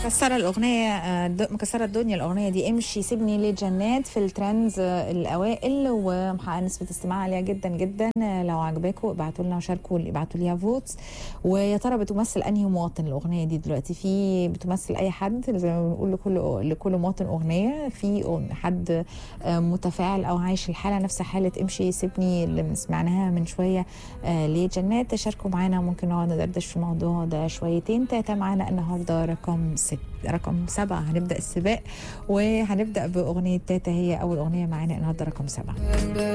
مكسرة الأغنية آه، د- مكسرة الدنيا الأغنية دي امشي سيبني لجنات في الترندز آه، الأوائل ومحققة نسبة استماع عالية جدا جدا آه، لو عجباكم ابعتوا لنا وشاركوا ابعتوا ليها فوتس ويا ترى بتمثل أنهي مواطن الأغنية دي دلوقتي في بتمثل أي حد زي ما بنقول لكل لكل مواطن أغنية في أغ- حد آه، متفاعل أو عايش الحالة نفس حالة امشي سيبني اللي سمعناها من شوية آه، لجنات تشاركوا معانا ممكن نقعد ندردش في الموضوع ده شويتين تلاته معانا النهارده رقم ست رقم سبعة هنبدأ السباق وهنبدأ بأغنية تاتا هي أول أغنية معانا النهارده رقم سبعة